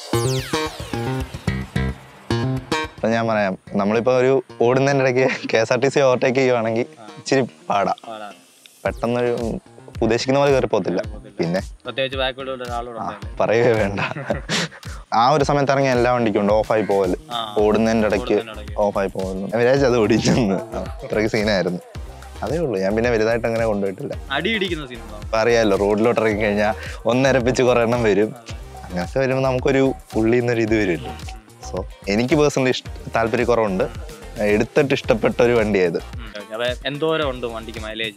അപ്പൊ ഞാൻ പറയാം നമ്മളിപ്പോ ഒരു ഓടുന്നതിന്റെ ഇടയ്ക്ക് K S R T C overtake ചെയ്യുവാണെങ്കിൽ ഇച്ചിരി പാടാ പാടാണ്. പെട്ടെന്നൊരു ഉദ്ദേശിക്കുന്ന പോലെ കയറി പോകത്തില്ല പിന്നെ പ്രത്യേകിച്ച് ബാക്കിലുള്ള ഒരാളോട് ഉണ്ടല്ലേ? പറയുകയേ വേണ്ട ആ ഒരു സമയത്ത് ഇറങ്ങിയ എല്ലാ വണ്ടിക്കും ഉണ്ട് ഓഫായി പോകല് ആ. ഓടുന്നതിന്റെ ഇടയ്ക്ക് ഓടുന്നതിന്റെ ഇടയ്ക്ക്. ഓഫായി പോകുന്നു ഞാൻ വിചാരിച്ചു അത് ഓടിച്ചെന്ന് അത്രയ്ക്ക് സീനായിരുന്നു അതേ ഉള്ളൂ ഞാൻ പിന്നെ വലുതായിട്ട് അങ്ങനെ കൊണ്ടുപോയിട്ടില്ല അടി ഇടിക്കുന്ന സിനിമ അപ്പൊ അറിയാലോ റോഡിലോട്ട് ഇറങ്ങി കഴിഞ്ഞാൽ ഒന്നരപ്പിച്ച് കുറെ എണ്ണം വരും അങ്ങനത്തെ വരുമ്പോൾ നമുക്കൊരു ഉള്ളിൽ നിന്നൊരു ഇത് വരുമല്ലോ സോ എനിക്ക് പേഴ്സണലി ഇഷ്ട താല്പര്യക്കുറവുണ്ട് എടുത്തിട്ട് ഇഷ്ടപ്പെട്ട ഒരു വണ്ടിയായത് അപ്പൊ എന്തോരം ഉണ്ട് വണ്ടിക്ക് മൈലേജ്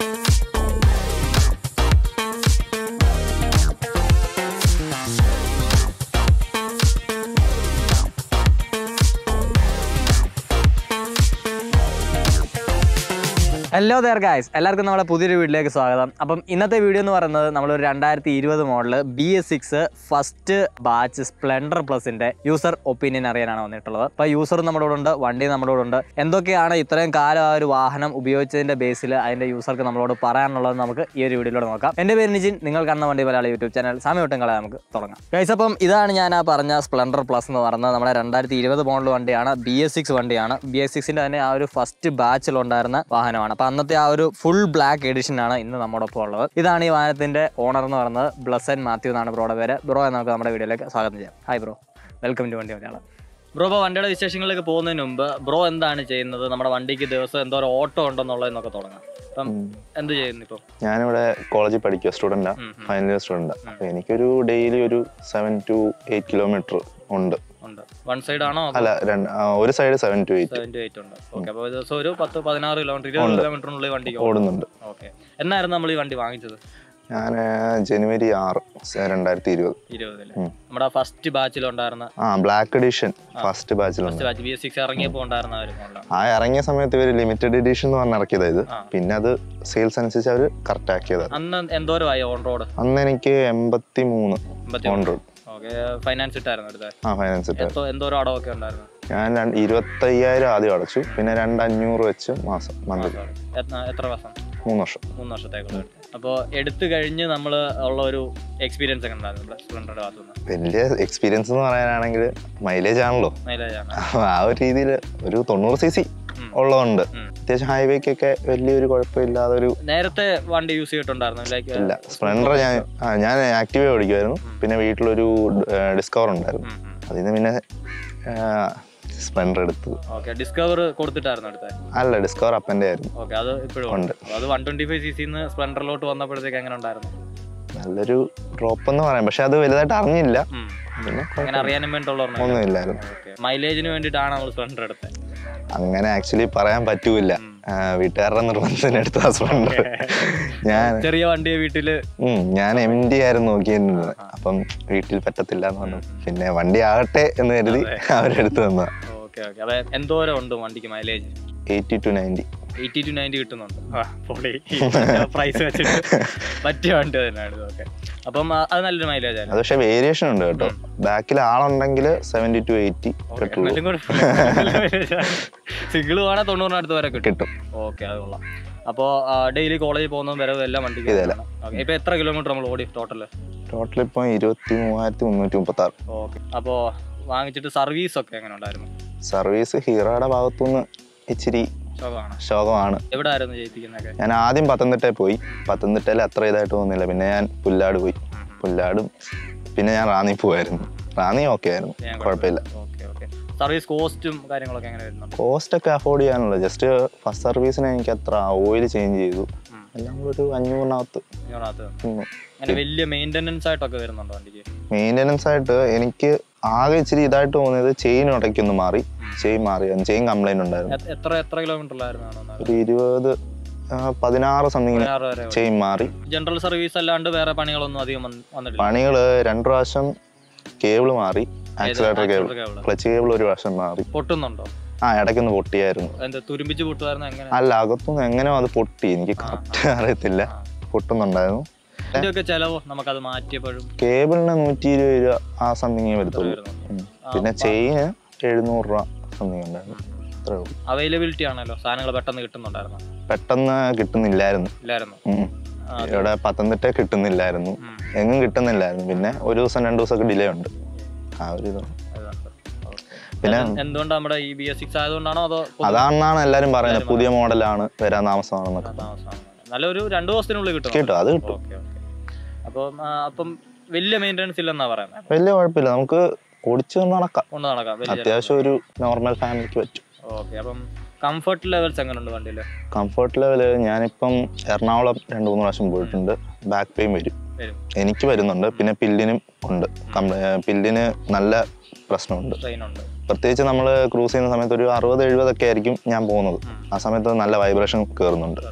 ഹലോ ദർ ഗായ്സ് എല്ലാവർക്കും നമ്മുടെ പുതിയൊരു വീട്ടിലേക്ക് സ്വാഗതം അപ്പം ഇന്നത്തെ വീഡിയോ എന്ന് പറയുന്നത് നമ്മളൊരു രണ്ടായിരത്തി ഇരുപത് model B S six first batch Splendor പ്ലസിന്റെ യൂസർ ഒപ്പീനിയൻ അറിയാനാണ് വന്നിട്ടുള്ളത് അപ്പോൾ യൂസർ നമ്മുടെ കൂടെ ഉണ്ട് വണ്ടി നമ്മുടെ കൂടെ ഉണ്ട് എന്തൊക്കെയാണ് ഇത്രയും കാലം ആ ഒരു വാഹനം ഉപയോഗിച്ചതിന്റെ ബേസിൽ അതിന്റെ യൂസർക്ക് നമ്മളോട് പറയാനുള്ളത് നമുക്ക് ഈ ഒരു വീഡിയോയിലൂടെ നോക്കാം എൻ്റെ പേര് നിജിൻ നിങ്ങൾ കാണുന്ന വണ്ടി മലയാളി യൂട്യൂബ് ചാനൽ സമയൊട്ടും കളയാൻ നമുക്ക് തുടങ്ങാം ഗൈസ് അപ്പം ഇതാണ് ഞാൻ ആ പറഞ്ഞ സ്പ്ലെൻഡർ പ്ലസ് എന്ന് പറയുന്നത് നമ്മുടെ രണ്ടായിരത്തി ഇരുപത് മോഡൽ വണ്ടിയാണ് ബി എസ് സിക്സ് വണ്ടിയാണ് ബി എസ് സിക്സിന്റെ തന്നെ ആ ഒരു ഫസ്റ്റ് ബാച്ചിലുണ്ടായിരുന്ന വാഹനമാണ് അപ്പൊ അന്നത്തെ ആ ഒരു ഫുൾ ബ്ലാക്ക് എഡിഷൻ ആണ് ഇന്ന് നമ്മോടൊപ്പം ഉള്ളത് ഇതാണ് ഈ വാഹനത്തിന്റെ ഓണർ എന്ന് പറയുന്നത് ബ്ലസൻ മാത്യു എന്നാണ് ബ്രോയുടെ പേര് ബ്രോ നമുക്ക് നമ്മുടെ വീഡിയോയിലേക്ക് സ്വാഗതം ചെയ്യാം ഹായ് ബ്രോ വെൽക്കം ടു വണ്ടി മലയാളം ബ്രോ ഇപ്പോൾ വണ്ടിയുടെ വിശേഷങ്ങളിലേക്ക് പോകുന്നതിന് മുമ്പ് ബ്രോ എന്താണ് ചെയ്യുന്നത് നമ്മുടെ വണ്ടിക്ക് ദിവസം എന്തോരം ഓട്ടോ ഉണ്ടെന്നുള്ളതെന്നൊക്കെ തുടങ്ങാം അപ്പം എന്ത് ചെയ്യുന്നു ഇപ്പം ഞാനിവിടെ കോളേജിൽ പഠിക്കുക സ്റ്റുഡൻ്റാ ഉം, ഉം. ഫൈനൽ ഇയർ സ്റ്റുഡൻ്റാ അപ്പൊ എനിക്കൊരു ഡെയിലി ഒരു സെവൻ ടു എയ്റ്റ് കിലോമീറ്റർ ഉണ്ട് ഉണ്ട് വൺ സൈഡ് ആണോ അല്ല രണ്ട് ആ, ഒരു side seven two eight seven two eight ഉണ്ട് ഓക്കെ അപ്പോൾ ദിവസം ഒരു പത്ത് പതിനാറ് കിലോമീറ്റർ ഇരുപത് കിലോമീറ്ററിനുള്ളിൽ വണ്ടി ഓടുന്നുണ്ട് ഓക്കെ എന്നായിരുന്നു നമ്മൾ ഈ വണ്ടി വാങ്ങിച്ചത് ഞാൻ ജനുവരി ആറ് രണ്ടായിരത്തി ഇരുപത് ഇരുപതില് ഉം. നമ്മുടെ ഫസ്റ്റ് ബാച്ചിലുണ്ടായിരുന്ന ആ ബ്ലാക്ക് എഡിഷൻ ഫസ്റ്റ് ബാച്ചിലുണ്ട് first batch B S six ഇറങ്ങിയപ്പോൾ ഉണ്ടായിരുന്ന ആ ഒരു മോഡലാണ് ആ ഇറങ്ങിയ സമയത്ത് ഇവര് ലിമിറ്റഡ് എഡിഷൻ എന്ന് പറഞ്ഞ് ഇറക്കിയതാ ഇത് ആ. പിന്നെ അത് സെയിൽസ് അനുസരിച്ച് അവർ കറക്റ്റ് ആക്കിയതാ അന്ന് എന്തോരമായി ഓൺ റോഡ് അന്ന് എനിക്ക് എൺപത്തി മൂന്ന് ഓൺ റോഡ് ഓക്കെ ഫൈനാൻസ് ഇട്ടായിരുന്നു എടുത്തത് ആ ഫൈനാൻസ് ഇട്ട് എന്തോ എന്തോരം അടവൊക്കെ ഉണ്ടായിരുന്നു ഞാൻ രണ്ട് ഇരുപത്തയ്യായിരം ആദ്യം അടച്ചു പിന്നെ രണ്ട് അഞ്ഞൂറ് വെച്ച് മാസം മന്ത്ലി എത്ര- എത്ര വർഷം മൂന്ന് വർഷം മൂന്ന് വർഷത്തേക്കുള്ള എടുത്ത് അപ്പോൾ എടുത്തു കഴിഞ്ഞ് നമ്മൾ ഉള്ള ഒരു എക്സ്പീരിയൻസ് ഒക്കെ ഉണ്ടായിരുന്നു സ്പ്ലെൻഡറുടെ ഭാഗത്തു നിന്ന് വലിയ എക്സ്പീരിയൻസ് എന്ന് പറയാനാണെങ്കിൽ മൈലേജ് ആണല്ലോ മൈലേജ് ആണ് അപ്പൊ ആ ഒരു രീതിയിൽ ഒരു തൊണ്ണൂറ് സി സി ഉം. ഉള്ളതുണ്ട് ഉം. അത്യാവശ്യം ഹൈവേക്കൊക്കെ വലിയൊരു കുഴപ്പമില്ലാതെ ഒരു നേരത്തെ വണ്ടി യൂസ് ചെയ്തിട്ടുണ്ടായിരുന്നു ലൈക്ക് ഇല്ല സ്പ്ലെൻഡർ ഞാൻ ആ ഞാൻ ആക്റ്റീവ് ഓടിക്കുമായിരുന്നു പിന്നെ വീട്ടിലൊരു ഡിസ്കവർ ഉണ്ടായിരുന്നു അതിൽ നിന്ന് പിന്നെ സ്പ്ലെൻഡർ എടുത്തു ഓക്കെ ഡിസ്കവർ കൊടുത്തിട്ടായിരുന്നു എടുത്തത് അല്ല ഡിസ്കവർ അപ്പൻ്റെ ആയിരുന്നു ഓക്കെ അത് ഇപ്പോഴും ഉണ്ട്. അപ്പൊ അത് വൺ ട്വന്റി ഫൈവ് സി സിന്ന് സ്പ്ലെൻഡറിലോട്ട് വന്നപ്പോഴത്തേക്ക് എങ്ങനെ ഉണ്ടായിരുന്നു നല്ലൊരു ഡ്രോപ്പ് എന്ന് പറയാം പക്ഷെ അത് വലുതായിട്ട് അറിഞ്ഞില്ല ഉം. പിന്നെ അങ്ങനെ അറിയാനും വേണ്ടിയുള്ള ഒന്നുമില്ലായിരുന്നു മൈലേജിന് വേണ്ടിയിട്ടാണ് നമ്മൾ സ്പ്ലെൻഡർ എടുത്തത് അങ്ങനെ ആക്ച്വലി പറയാൻ പറ്റൂല ആ, വീട്ടുകാരുടെ നിർബന്ധത്തിന് എടുത്ത സ്പ്ലെൻഡർ ഞാൻ ചെറിയ വണ്ടിയെ വീട്ടില് ഉം, ഞാൻ എം ഡി ആയിരുന്നു നോക്കിയിരുന്നത് അപ്പം വീട്ടിൽ പറ്റത്തില്ല എന്ന് പറഞ്ഞു പിന്നെ വണ്ടി ആകട്ടെ എന്ന് കരുതി അവരെടുത്ത് തന്ന ഓക്കെ ഓക്കെ അതെ എന്തോരം ഉണ്ട് വണ്ടിക്ക് mileage eighty to ninety eighty to ninety കിട്ടുന്നുണ്ട് പ്രൈസ് വെച്ചിട്ട് പറ്റിയ വണ്ടി തന്നെയാണ് ഓക്കെ അപ്പം ആ, അത് നല്ലൊരു മൈലേജ് ആണ് അത് പക്ഷെ വേരിയേഷൻ ഉണ്ട് കേട്ടോ ബാക്കിൽ ആളുണ്ടെങ്കിൽ സെവൻറ്റി ടു എയ്റ്റി കിട്ടുള്ളൂ എന്നാലും സിംഗിൾ വേണേ തൊണ്ണൂറിനടുത്ത് വരെ കിട്ടും കിട്ടും ഓക്കെ അത് കൊള്ളാം അപ്പോൾ ഡെയിലി കോളേജിൽ പോകുന്നതും വരവും എല്ലാം വണ്ടിക്ക് ഇതല്ല. ഓക്കെ ഇപ്പൊ എത്ര കിലോമീറ്റർ നമ്മൾ ഓടി ടോട്ടൽ ടോട്ടൽ ഇപ്പം ഇരുപത്തി മൂവായിരത്തി മുന്നൂറ്റി മുപ്പത്തി ആറ് ഓക്കെ അപ്പോൾ വാങ്ങിച്ചിട്ട് സർവീസ് ഒക്കെ എങ്ങനെ ഉണ്ടായിരുന്നു സർവീസ് ഹീറോയുടെ ഭാഗത്തുനിന്ന് ഇച്ചിരി സുഖമാണ് ശോകമാണ് എവിടെ ആയിരുന്നു ചെയ്യിപ്പിക്കുന്നതൊക്കെ ഞാൻ ആദ്യം പത്തനംതിട്ടയിൽ പോയി പത്തനംതിട്ടയിൽ അത്ര ഇതായിട്ട് തോന്നില്ല പിന്നെ ഞാൻ പുല്ലാട് പോയി പുല്ലാടും പിന്നെ ഞാൻ റാന്നി പോവായിരുന്നു റാന്നി ഓക്കെ ആയിരുന്നു ഞാൻ കുഴപ്പമില്ല ഓക്കെ ഓക്കെ സർവീസ് കോസ്റ്റും കാര്യങ്ങളൊക്കെ എങ്ങനെ വരുന്നുണ്ട് കോസ്റ്റ് ഒക്കെ അഫോർഡ് ചെയ്യാനുള്ള ജസ്റ്റ് ഫസ്റ്റ് സർവീസിന് എനിക്ക് അത്ര ഓയിൽ ചേഞ്ച് ചെയ്തു ഉം. എല്ലാം കൂടെ ഒരു അഞ്ഞൂറിനകത്ത് ഇതിനകത്ത് അങ്ങനെ വലിയ മെയിൻ്റെനൻസ് ആയിട്ടൊക്കെ വരുന്നുണ്ടോ വണ്ടിക്ക് മെയിൻ്റെനൻസ് ആയിട്ട് എനിക്ക് ആകെ ഇച്ചിരി ഇതായിട്ട് തോന്നിയത് ചെയിൻ ഉടയ്ക്കൊന്ന് മാറി ചെയിൻ മാറി ചെയിൻ കംപ്ലൈന്റ് ഉണ്ടായിരുന്നു എ- എത്ര എത്ര കിലോമീറ്ററിലായിരുന്നു ഒരു ഇരുപത് ആ, പതിനാറ് സംതിങ് പതിനാറ് വരെ ചെയിൻ മാറി ജനറൽ സർവീസ് അല്ലാണ്ട് വേറെ പണികളൊന്നും അധികം വന്ന്- വന്നിട്ടില്ല പണികള് രണ്ടു പ്രാവശ്യം കേബിൾ മാറി accelerator cable accelerator cable. Clutch cable ഒരു പ്രാവശ്യം മാറി പൊട്ടുന്നുണ്ടോ ആ ഇടയ്ക്കൊന്ന് പൊട്ടിയായിരുന്നു എന്താ തുരുമ്പിച്ച് പൊട്ടുമായിരുന്നു എങ്ങനെ അല്ല അകത്തുനിന്ന് എങ്ങനെയോ അത് പൊട്ടി എനിക്ക് കറക്റ്റ് അറിയത്തില്ല പൊട്ടുന്നുണ്ടായിരുന്നു ഇതിന്റെയൊക്കെ ചെലവോ നമുക്കത് മാറ്റിയപ്പോഴും കേബിളിന് നൂറ്റി ഇരുപത് രൂപ ആ സംതിങ് വരത്തുള്ളൂ വരുന്നു ഉം. പിന്നെ ചെയിന് എഴുന്നൂറ് രൂപ സംതിങ് ഉണ്ടായിരുന്നു അത്രേ ഉള്ളൂ അവൈലബിലിറ്റി ആണല്ലോ സാധനങ്ങൾ പെട്ടെന്ന് കിട്ടുന്നുണ്ടായിരുന്നു പെട്ടെന്ന് കിട്ടുന്നില്ലായിരുന്നു ഇല്ലായിരുന്നു ഉം. ഇവിടെ പത്തനംതിട്ട കിട്ടുന്നില്ലായിരുന്നു ഉം. എങ്ങും കിട്ടുന്നില്ലായിരുന്നു പിന്നെ ഒരു ദിവസം രണ്ടു ദിവസമൊക്കെ ഡിലേ ഉണ്ട് ആ ഒരു ഇത് അതുകൊണ്ട്. Okay. പിന്നെ അത് എന്തുകൊണ്ടാണ് നമ്മുടെ ഈ ബി എസ് സിക്സ് ആയതുകൊണ്ടാണോ അതോ പൊതുവെ അതാണെന്നാണ് എല്ലാരും പറയുന്നത് പുതിയ മോഡലാണ് വരാൻ താമസമാണെന്നൊക്കെ താമസമാണോ? നല്ലൊരു രണ്ടു ദിവസത്തിനുള്ളിൽ കിട്ടും കിട്ടും അത് കിട്ടും ഓക്കെ ഓക്കെ അപ്പം ആ, അപ്പം വലിയ മെയിൻ്റെനൻസ് ഇല്ലെന്നാ പറയുന്നത് വലിയ കുഴപ്പമില്ല നമുക്ക് ഓടിച്ചു നടക്കാം കൊണ്ട് നടക്കാം വലിയ അത്യാവശ്യം ഒരു നോർമൽ ഫാമിലിക്ക് പറ്റും ഓക്കെ അപ്പം കംഫർട്ട് ലെവൽസ് എങ്ങനെയുണ്ട് വണ്ടിയിൽ കംഫർട്ട് ലെവല് ഞാനിപ്പം എറണാകുളം രണ്ട് മൂന്ന് പ്രാവശ്യം പോയിട്ടുണ്ട് ബാക്ക് പെയിൻ വരും വരും എനിക്ക് വരുന്നുണ്ട് പിന്നെ പില്ലിനും ഉണ്ട് കംപ്ല- ഏർ പില്ലിന് നല്ല പ്രശ്നമുണ്ട് ട്രെയിൻ ഉണ്ട് പ്രത്യേകിച്ച് നമ്മൾ ക്രൂസ് ചെയ്യുന്ന സമയത്ത് ഒരു അറുപത് എഴുപതൊക്കെ ആയിരിക്കും ഞാൻ പോകുന്നത് ആ സമയത്ത് നല്ല വൈബ്രേഷൻ കയറുന്നുണ്ട്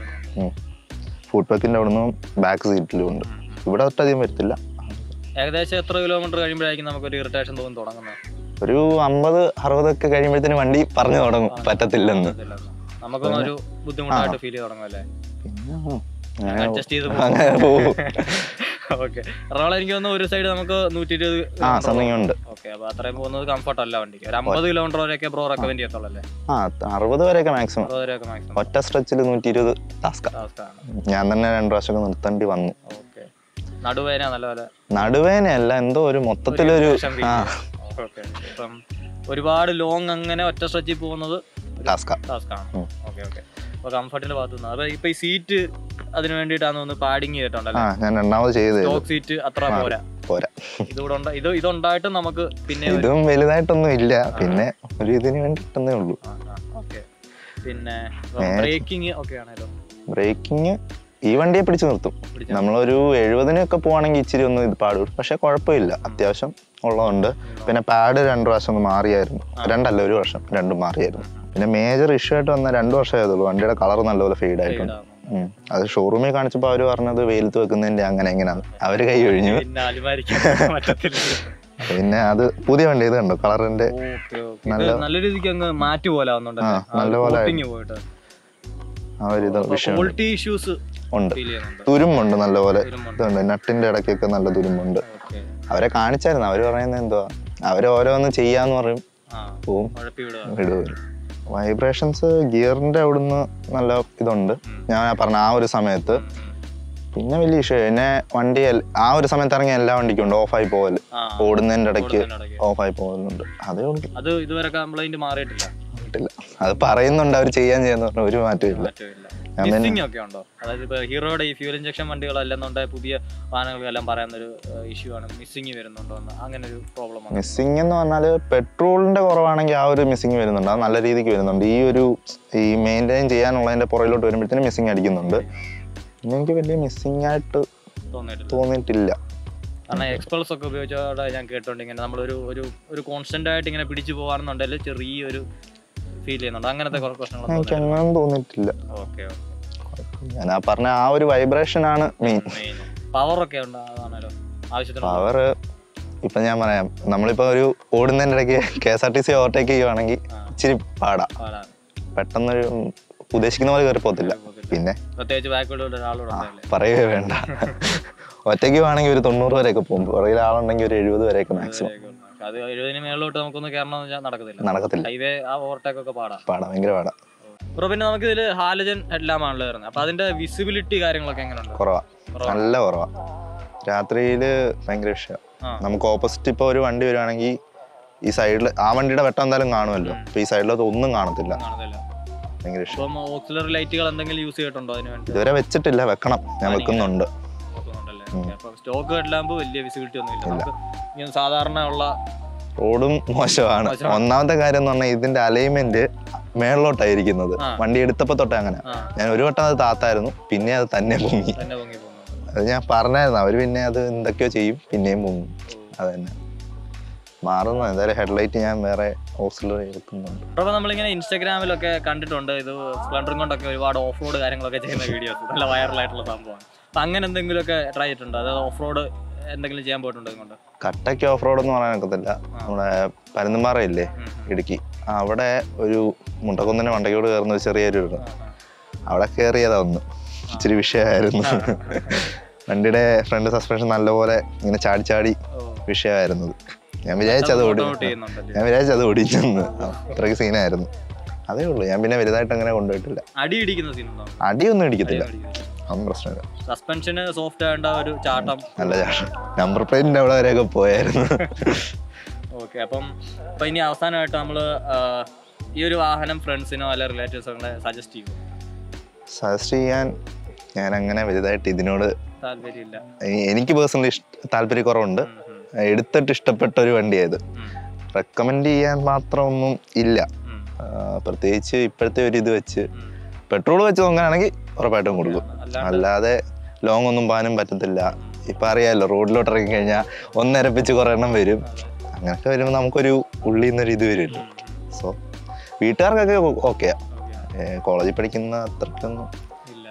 ഫുഡ് പാക്കിൻ്റെ അവിടെ നിന്നും ബാക്ക് സീറ്റിലും ഉണ്ട് ഇവിടെ ഒട്ടധികം വരത്തില്ല ഏകദേശം എത്ര കിലോമീറ്റർ കഴിയുമ്പോഴായിരിക്കും നമുക്കൊരു ഇറിറ്റേഷൻ തോന്നി തുടങ്ങുന്നത് ഒരു അമ്പത് അറുപതൊക്കെ കഴിയുമ്പോഴത്തേന് വണ്ടി പറഞ്ഞു തുടങ്ങും പറ്റത്തില്ലെന്ന് നമുക്കൊന്നും ഒരു ബുദ്ധിമുട്ടായിട്ട് ഫീൽ ചെയ്ത് തുടങ്ങുമല്ലേ പിന്നെ ഉം, അങ്ങനെ അഡ്ജസ്റ്റ് ചെയ്ത് അങ്ങനെ പോകും ഓക്കെ എറണാകുളം എനിക്ക് തോന്നുന്നു ഒരു സൈഡ് നമുക്ക് നൂറ്റി ഇരുപത് ആ സമയം ഉണ്ട് ഓക്കെ അപ്പൊ അത്രയും പോകുന്നത് കംഫർട്ട് അല്ല വണ്ടിക്ക് ഒരു അമ്പത് കിലോമീറ്റർ വരെയൊക്കെ ബ്രോ റെക്കമെൻഡ് ചെയ്യത്തുള്ളൂ അല്ലേ ആ അറുപത് വരെയൊക്കെ മാക്സിമം അറുപത് വരെയൊക്കെ മാക്സിമം ഒറ്റ സ്ട്രെച്ചിൽ നൂറ്റി ഇരുപത് ടാസ്ക ടാസ്ക് ആണ് ഞാൻ തന്നെ രണ്ടു പ്രാവശ്യമൊക്കെ നിർത്തേണ്ടി വന്നു ഓക്കെ നടുവേന നല്ലപോലെ നടുവേനയല്ല എന്തോ ഒരു മൊത്തത്തിലൊരു ആ ഓക്കെ ഇപ്പം ഒരുപാട് ലോങ് അങ്ങനെ ഒറ്റ സ്ട്രെച്ചിൽ പോകുന്നത് ടാസ്ക ടാസ്ക് ആണ് ഉം. ഓക്കെ ഓക്കെ അപ്പൊ കംഫർട്ടിന്റെ ഭാഗത്തു നിന്ന് അപ്പൊ ഇപ്പൊ ഈ സീറ്റ് അതിന് വേണ്ടിയിട്ടാണ് ഒന്ന് പാഡിങ് ആ ചെയ്തിട്ടുണ്ടല്ലോ ഞാൻ രണ്ടാമത് ചെയ്ത് സ്റ്റോക്ക് സീറ്റ് അത്ര പോരാ പോരാ ഇതുകൂടെ ഉണ്ട് ഇത് ഇതുണ്ടായിട്ടും നമുക്ക് പിന്നെ ഒരു- ഇതും വലുതായിട്ടൊന്നും ഇല്ല പിന്നെ ഒരു ഇതിന് വേണ്ടിയിട്ടെന്നേ ഉള്ളൂ ആ, ആ, okay. പിന്നെ ഏ. ബ്രേക്കിംഗ് ഒക്കെ ആണല്ലോ ബ്രേക്കിങ് ഈ വണ്ടിയെ പിടിച്ചു നിർത്തും പിടിച്ചു നമ്മളൊരു എഴുപതിനൊക്കെ പോവാണെങ്കിൽ ഇച്ചിരി ഒന്ന് ഇത് പാടും പക്ഷെ കുഴപ്പമില്ല അത്യാവശ്യം ഉള്ളതുണ്ട് പിന്നെ പാഡ് രണ്ടു പ്രാവശ്യം ഒന്ന് മാറിയായിരുന്നു രണ്ടല്ല ഒരു വർഷം രണ്ടും മാറിയായിരുന്നു പിന്നെ മേജർ ഇഷ്യൂ ആയിട്ട് വന്ന രണ്ടു വർഷം ആയതുള്ളൂ വണ്ടിയുടെ കളർ നല്ലപോലെ ഫെയ്ഡ് ആയിട്ടുണ്ട് ഉം. അത് ഷോറൂമിൽ കാണിച്ചപ്പോൾ അവര് പറഞ്ഞത് വെയിലത്ത് വെക്കുന്നതിന്റെ അങ്ങനെ എങ്ങനെയാണ് അവര് കൈ ഒഴിഞ്ഞു പിന്നെ അലുമാരിക്കാൻ പറ്റത്തില്ല പിന്നെ അത് പുതിയ വണ്ടി ഇത് കണ്ടോ കളറിന്റെ ഓക്കെ ഓക്കെ നല്ല രീതിക്ക് അങ്ങ് മാറ്റി പോലെ ആ, നല്ലപോലെ വന്നുണ്ടല്ലോ പോയിട്ട് ആ ഒരു ഇത് വിഷയം ക്വാളിറ്റി ഇഷ്യൂസ് ഉണ്ട് ഫീൽ ചെയ്യുന്നുണ്ട് തുരുമ്പുണ്ട് നല്ലപോലെ തുരുമ്പുണ്ട്. ഇതുണ്ട് നട്ടിന്റെ ഇടയ്ക്കൊക്കെ നല്ല തുരുമ്പുണ്ട് ഓക്കെ അവരെ കാണിച്ചായിരുന്നു അവര് പറയുന്നത് എന്തുവാ അവര് ഓരോന്ന് ചെയ്യാന്ന് പറയും ആ പോവും കുഴപ്പി വിടുക വിടുവരും വൈബ്രേഷൻസ് ഗിയറിന്റെ അവിടുന്ന് നല്ല ഇതുണ്ട് ഞാൻ പറഞ്ഞ ആ ഒരു സമയത്ത് പിന്നെ വലിയ ഇഷ്യൂ പിന്നെ വണ്ടി എൽ- ആ ഒരു സമയത്ത് ഇറങ്ങിയ എല്ലാ വണ്ടിക്കും ഉണ്ട് ഓഫായി പോകല് ആ ഓടുന്നതിന്റെ ഇടയ്ക്ക് ഓടുന്നതിനിടയ്ക്ക്. ഓഫായി പോകലുണ്ട് അതേ ഉള്ളൂ അത് ഇതുവരെ കംപ്ലൈന്റ് മാറിയിട്ടില്ല കിട്ടില്ല അത് പറയുന്നുണ്ട് അവർ ചെയ്യാൻ ചെയ്യുന്ന പറഞ്ഞ ഒരു മാറ്റവും ഇല്ല മാറ്റമില്ല ഞാൻ പിന്നെ- മിസ്സിംഗ് ഒക്കെ ഉണ്ടോ അതായത് ഇപ്പൊ ഹീറോയുടെ ഈ ഫ്യൂൽ ഇഞ്ചക്ഷൻ വണ്ടികളല്ലെന്നുണ്ടെങ്കിൽ പുതിയ വാഹനങ്ങൾക്കെല്ലാം പറയുന്ന ഒരു ഇഷ്യൂ ആണ് മിസ്സിംഗ് വരുന്നുണ്ടോ എന്ന് അങ്ങനെ ഒരു പ്രോബ്ലം ആണ് മിസ്സിംഗ് എന്ന് പറഞ്ഞാൽ പെട്രോളിന്റെ കുറവാണെങ്കിൽ ആ ഒരു മിസ്സിംഗ് വരുന്നുണ്ട് അത് നല്ല രീതിക്ക് വരുന്നുണ്ട് ഈ ഒരു ഈ മെയിൻറ്റെയിൻ ചെയ്യാനുള്ളതിന്റെ പുറകിലോട്ട് വരുമ്പോഴത്തേനും മിസ്സിംഗ് അടിക്കുന്നുണ്ട് പിന്നെ എനിക്ക് വലിയ മിസ്സിംഗ് ആയിട്ട് തോന്നിയിട്ടില്ല തോന്നിയിട്ടില്ല കാരണം എക്സ്പൾസ് ഒക്കെ ഉപയോഗിച്ചോടെ ഞാൻ കേട്ടോണ്ട് ഇങ്ങനെ നമ്മളൊരു ഒരു ഒരു കോൺസ്റ്റന്റ് ആയിട്ട് ഇങ്ങനെ പിടിച്ചു പോകാണെന്നുണ്ടെങ്കിൽ ചെറിയൊരു ഫീൽ ചെയ്യുന്നുണ്ട് അങ്ങനത്തെ കുറച്ച് പ്രശ്നങ്ങളൊന്നും എനിക്ക് അങ്ങനെ തോന്നിയിട്ടില്ല ഓക്കെ ഞാൻ ആ പറഞ്ഞ ആ ഒരു വൈബ്രേഷൻ ആണ് മെയിൻ മെയിൻ പവർ ഒക്കെ ഉണ്ട് അതാണല്ലോ ആവശ്യത്തിന് പവർ ഇപ്പൊ ഞാൻ പറയാം നമ്മളിപ്പോ ഒരു ഓടുന്നതിന്റെ ഇടയ്ക്ക് K S R T C overtake ചെയ്യുവാണെങ്കിൽ ആ. ഇച്ചിരി പാടാ പാടാണ് പെട്ടെന്നൊരു ഉം, ഉദ്ദേശിക്കുന്ന പോലെ കയറി പോകത്തില്ല പിന്നെ പ്രത്യേകിച്ച് ബാക്കോട് ഒരാളോട് ഉണ്ടല്ലേ പറയുകയേ വേണ്ട ഒറ്റയ്ക്ക് വേണമെങ്കിൽ ഒരു തൊണ്ണൂറ് വരെയൊക്കെ പോകും പുറകിൽ ആളുണ്ടെങ്കിൽ ഒരു എഴുപത് വരെയൊക്കെ മാക്സിമം അത് എഴുപതിന് മേളിലോട്ട് നമുക്കൊന്ന് കയറണമെന്ന് വെച്ചാൽ നടക്കത്തില്ല നടക്കത്തില്ല ഹൈവേ ആ ഓവർടേക്ക് ഒക്കെ പാടാം പാടാ ഭയങ്കര പാടാ ബ്രോ പിന്നെ നമുക്ക് ഇതിൽ ഹാലജൻ ഹെഡ്ലാമാണല്ലോ വരുന്നത് അപ്പൊ അതിന്റെ വിസിബിലിറ്റി കാര്യങ്ങളൊക്കെ എങ്ങനെയുണ്ട് കുറവാ കുറവാ. നല്ല കുറവാ രാത്രിയിൽ ഭയങ്കര വിഷയം ആ. നമുക്ക് ഓപ്പോസിറ്റ് ഇപ്പോൾ ഒരു വണ്ടി വരുവാണെങ്കിൽ ഈ സൈഡിൽ ആ വണ്ടിയുടെ വെട്ടം എന്തായാലും കാണുമല്ലോ ഇപ്പൊ ഈ സൈഡിലൊക്കെ ഒന്നും കാണത്തില്ല കാണത്തില്ല ഭയങ്കര വിഷയം ഇപ്പം ഓക്സിലറി ലൈറ്റുകൾ എന്തെങ്കിലും യൂസ് ചെയ്തിട്ടുണ്ടോ അതിന് വേണ്ടി ഇതുവരെ വെച്ചിട്ടില്ല വെക്കണം ഞാൻ വെക്കുന്നുണ്ട് നോക്കുന്നുണ്ടല്ലേ അപ്പൊ സ്റ്റോക്ക് ഹെഡ്ലാമ്പ് വലിയ വിസിബിലിറ്റി ഒന്നും ഇല്ല നമുക്ക് ഇങ്ങനെ സാധാരണ ഉള്ള റോഡും മോശമാണ് മോശമാണ്. ഒന്നാമത്തെ കാര്യം എന്ന് പറഞ്ഞാൽ ഇതിന്റെ അലൈൻമെന്റ് മേളിലോട്ടായിരിക്കുന്നത് ആ. വണ്ടി എടുത്തപ്പോ തൊട്ടേ അങ്ങനെ ആ ഞാൻ ഒരു വട്ടം അത് താത്തായിരുന്നു പിന്നെ അത് തന്നെ പൊങ്ങി തന്നെ പൊങ്ങി പോകുന്നുണ്ട് അത് ഞാൻ പറഞ്ഞായിരുന്നു അവര് പിന്നെ അത് എന്തൊക്കെയോ ചെയ്യും പിന്നെയും പൊങ്ങും അത് തന്നെ മാറുന്നു എന്തായാലും ഹെഡ്ലൈറ്റ് ഞാൻ വേറെ ഓക്സിലറി എടുക്കുന്നുണ്ട് അപ്പോൾ നമ്മളിങ്ങനെ ഇൻസ്റ്റാഗ്രാമിലൊക്കെ കണ്ടിട്ടുണ്ട് ഇത് സ്പ്ലെൻഡറും കൊണ്ടൊക്കെ ഒരുപാട് ഓഫ് റോഡ് കാര്യങ്ങളൊക്കെ ചെയ്യുന്ന വീഡിയോസ് നല്ല വൈറലായിട്ടുള്ള സംഭവമാണ് അപ്പം അങ്ങനെ എന്തെങ്കിലുമൊക്കെ ട്രൈ ചെയ്തിട്ടുണ്ടോ അതായത് ഓഫ് റോഡ് എന്തെങ്കിലും ചെയ്യാൻ പോയിട്ടുണ്ടോ ഇതുകൊണ്ട് കട്ടയ്ക്ക് ഓഫ് റോഡ് എന്ന് പറയാനൊക്കത്തില്ല നമ്മുടെ പരുന്തുംപാറ ഇല്ലേ ഇടുക്കി അവിടെ ഒരു മുണ്ടക്കുന്നിന്റെ മണ്ടയ്ക്കോട് കയറുന്ന ഒരു ചെറിയൊരു ഇത്. അവിടെ കയറിയതാ ഒന്ന് ഇച്ചിരി വിഷയമായിരുന്നു വണ്ടിയുടെ ഫ്രണ്ട് സസ്പെൻഷൻ നല്ലപോലെ ഇങ്ങനെ ചാടി ചാടി ഓ വിഷയമായിരുന്നത് ഞാൻ വിചാരിച്ചത് ഓടി ഔട്ട് ചെയ്യുന്നുണ്ടല്ലേ ഞാൻ വിചാരിച്ചത് ഓടിച്ചെന്ന് അത്രയ്ക്ക് സീനായിരുന്നു അതേ ഉള്ളൂ ഞാൻ പിന്നെ വലുതായിട്ട് അങ്ങനെ കൊണ്ടുപോയിട്ടില്ല അടി ഇടിക്കുന്ന സീൻ ഉണ്ടോ അടിയൊന്നും ഇടിക്കത്തില്ല അതൊന്നും പ്രശ്നമില്ല സസ്പെൻഷന് സോഫ്റ്റ് ആവേണ്ട ഒരു ചാട്ടം നല്ല ചാഷം നമ്പർ പ്ലേറ്റിന്റെ അവിടെ വരെയൊക്കെ പോയായിരുന്നു ഓക്കെ അപ്പം അപ്പൊ ഇനി അവസാനമായിട്ട് നമ്മൾ ഈ ഒരു വാഹനം ഫ്രണ്ട്സിനോ അല്ലെ റിലേറ്റീവ്സോ സജസ്റ്റ് ചെയ്യും സജസ്റ്റ് ചെയ്യാൻ ഞാൻ അങ്ങനെ വലുതായിട്ട് ഇതിനോട് താല്പര്യമില്ല എ- എനിക്ക് പേഴ്സണലി താല്പര്യക്കുറവുണ്ട് ഉം, ഉം, എടുത്തിട്ട് ഇഷ്ടപ്പെട്ട ഒരു വണ്ടിയായത് ഉം, റെക്കമെൻഡ് ചെയ്യാൻ മാത്രമൊന്നും ഇല്ല ഉം, ആ, പ്രത്യേകിച്ച് ഇപ്പോഴത്തെ ഒരു ഇത് വെച്ച് ഉം. പെട്രോൾ വെച്ച് നോക്കുകയാണെങ്കിൽ ഉറപ്പായിട്ടും കൊടുക്കും അല്ലാണ്ട് അല്ലാതെ ലോങ് ഒന്നും പോകാനും പറ്റത്തില്ല ഇപ്പം അറിയാമല്ലോ റോഡിലോട്ട് ഇറങ്ങി കഴിഞ്ഞാൽ ഒന്നരപ്പിച്ച് കുറേ എണ്ണം വരും അങ്ങനെയൊക്കെ വരുമ്പോൾ നമുക്കൊരു ഉള്ളിൽ നിന്നൊരു ഇത് വരുമല്ലോ സോ വീട്ടുകാർക്കൊക്കെ ഓക്കെയാ Okay. കോളേജിൽ പഠിക്കുന്ന അത്രയ്ക്കൊന്നും ഇല്ല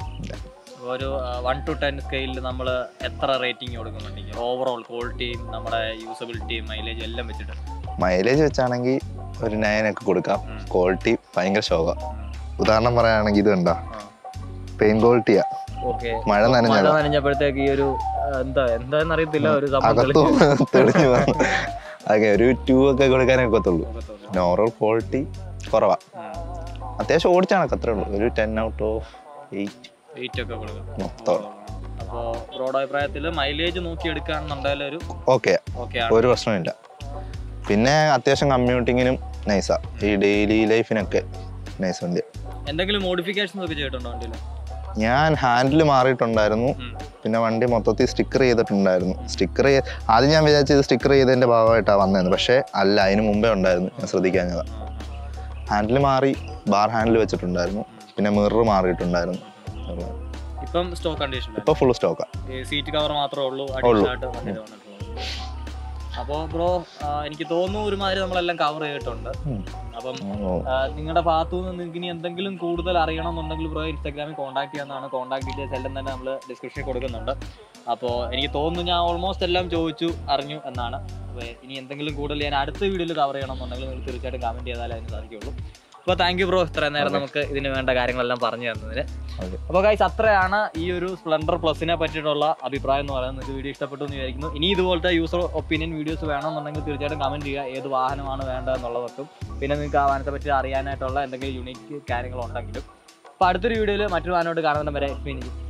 ഒരു വൺ ടു ടെൻ സ്കെയിലിൽ നമ്മൾ എത്ര റേറ്റിംഗ് കൊടുക്കുന്നുണ്ടെങ്കിൽ ഓവറോൾ ക്വാളിറ്റിയും നമ്മുടെ യൂസബിലിറ്റിയും മൈലേജ് എല്ലാം വെച്ചിട്ട് മൈലേജ് വെച്ചാണെങ്കിൽ ഒരു നയനൊക്കെ കൊടുക്കാം ഉം. ക്വാളിറ്റി ഭയങ്കര ശോക ഉദാഹരണം പറയുകയാണെങ്കിൽ ഇത് കണ്ട പെയിൻ ക്വാളിറ്റിയാ ഓക്കെ മഴ മഴ നനഞ്ഞതാ നനഞ്ഞപ്പോഴത്തേക്ക് ഈ ഒരു ആ, എന്താ എന്താന്ന് അറിയത്തില്ല ഒരു സംഭവം അകത്തും തെളിഞ്ഞു വന്നു അതെ ഒരു ടൂ ഒക്കെ കൊടുക്കാനേ ഒക്കത്തുള്ളൂ തെളിഞ്ഞു. നോറൽ ക്വാളിറ്റി കുറവാ ഉം. അത്യാവശ്യം ഓടിച്ചാണ് അത്രേ ഉള്ളൂ ഒരു ten out of eight weight ഒക്കെ കൊടുക്കും മൊത്തം അപ്പോൾ ബ്രോഡ് അഭിപ്രായത്തിൽ മൈലേജ് നോക്കി എടുക്കുകയാണെന്നുണ്ടെങ്കിൽ ഒരു ഓക്കെ ഓക്കെ ആണ് ഒരു പ്രശ്നമില്ല പിന്നെ അത്യാവശ്യം കമ്മ്യൂട്ടിങ്ങിനും നൈസാ ഈ ഡെയിലി ലൈഫിനൊക്കെ നൈസ് വണ്ടി എന്തെങ്കിലും മോഡിഫിക്കേഷൻസ് ഒക്കെ ചെയ്തിട്ടുണ്ടോ വണ്ടിയിൽ ഞാൻ ഹാൻഡിൽ മാറിയിട്ടുണ്ടായിരുന്നു പിന്നെ വണ്ടി മൊത്തത്തിൽ സ്റ്റിക്കർ ചെയ്തിട്ടുണ്ടായിരുന്നു സ്റ്റിക്കർ ആദ്യം ഞാൻ വിചാരിച്ചത് സ്റ്റിക്കർ ചെയ്തതിന്റെ ഭാഗമായിട്ടാണ് വന്നതെന്ന് പക്ഷേ അല്ല അതിന് മുമ്പേ ഉണ്ടായിരുന്നു ഞാൻ ശ്രദ്ധിക്കാഞ്ഞതാ ഹാൻഡിൽ മാറി ബാർ ഹാൻഡിൽ വെച്ചിട്ടുണ്ടായിരുന്നു പിന്നെ മിറർ മാറിയിട്ടുണ്ടായിരുന്നു ഇപ്പം സ്റ്റോക്ക് കണ്ടീഷൻ ഇപ്പൊ ഫുൾ സ്റ്റോക്കാ സീറ്റ് കവർ മാത്രമേ ഉള്ളൂ ഉള്ളൂ. അഡീഷണൽ ആയിട്ട് വണ്ടിയിൽ വന്നിട്ടുള്ളത് അപ്പോൾ ബ്രോ എനിക്ക് തോന്നുന്നു ഒരുമാതിരി നമ്മളെല്ലാം കവർ ചെയ്തിട്ടുണ്ട് അപ്പം നിങ്ങളുടെ ഭാഗത്തു നിന്ന് നിങ്ങൾക്ക് ഇനി എന്തെങ്കിലും കൂടുതൽ അറിയണമെന്നുണ്ടെങ്കിൽ ബ്രോ ഇൻസ്റ്റാഗ്രാമിൽ കോൺടാക്ട് ചെയ്യാവുന്നതാണ് കോൺടാക്ട് ഡീറ്റെയിൽസ് എല്ലാം തന്നെ നമ്മൾ ഡിസ്ക്രിപ്ഷനിൽ കൊടുക്കുന്നുണ്ട് അപ്പോൾ എനിക്ക് തോന്നുന്നു ഞാൻ ഓൾമോസ്റ്റ് എല്ലാം ചോദിച്ചു അറിഞ്ഞു എന്നാണ് അപ്പോൾ ഇനി എന്തെങ്കിലും കൂടുതൽ ഞാൻ അടുത്ത വീഡിയോയിൽ കവർ ചെയ്യണമെന്നുണ്ടെങ്കിൽ നിങ്ങൾ തീർച്ചയായിട്ടും കമൻറ്റ് ചെയ്താലേ അതിന് സാധിക്കുള്ളൂ അപ്പോൾ താങ്ക് യു ബ്രോ ഇത്രയും നേരം നമുക്ക് ഇതിന് വേണ്ട കാര്യങ്ങളെല്ലാം പറഞ്ഞു തന്നതിന് Okay. അപ്പോൾ ഗൈസ് അത്രയാണ് ഈ ഒരു സ്പ്ലെൻഡർ പ്ലസിനെ പറ്റിയിട്ടുള്ള അഭിപ്രായം എന്ന് പറയുന്നത് നിങ്ങൾക്ക് വീഡിയോ ഇഷ്ടപ്പെട്ടു എന്ന് വിചാരിക്കുന്നു ഇനി ഇതുപോലത്തെ യൂസർ ഒപ്പീനിയൻ വീഡിയോസ് വേണമെന്നുണ്ടെങ്കിൽ തീർച്ചയായിട്ടും കമൻറ്റ് ചെയ്യുക ഏത് വാഹനമാണ് വേണ്ടത് എന്നുള്ളതൊക്കെ പിന്നെ നിങ്ങൾക്ക് ആ വാഹനത്തെ പറ്റി അറിയാനായിട്ടുള്ള എന്തെങ്കിലും യൂണിക് കാര്യങ്ങളുണ്ടെങ്കിലും അപ്പോൾ അടുത്തൊരു വീഡിയോയിൽ മറ്റൊരു വാഹനമായിട്ട് കാണുന്ന വരെ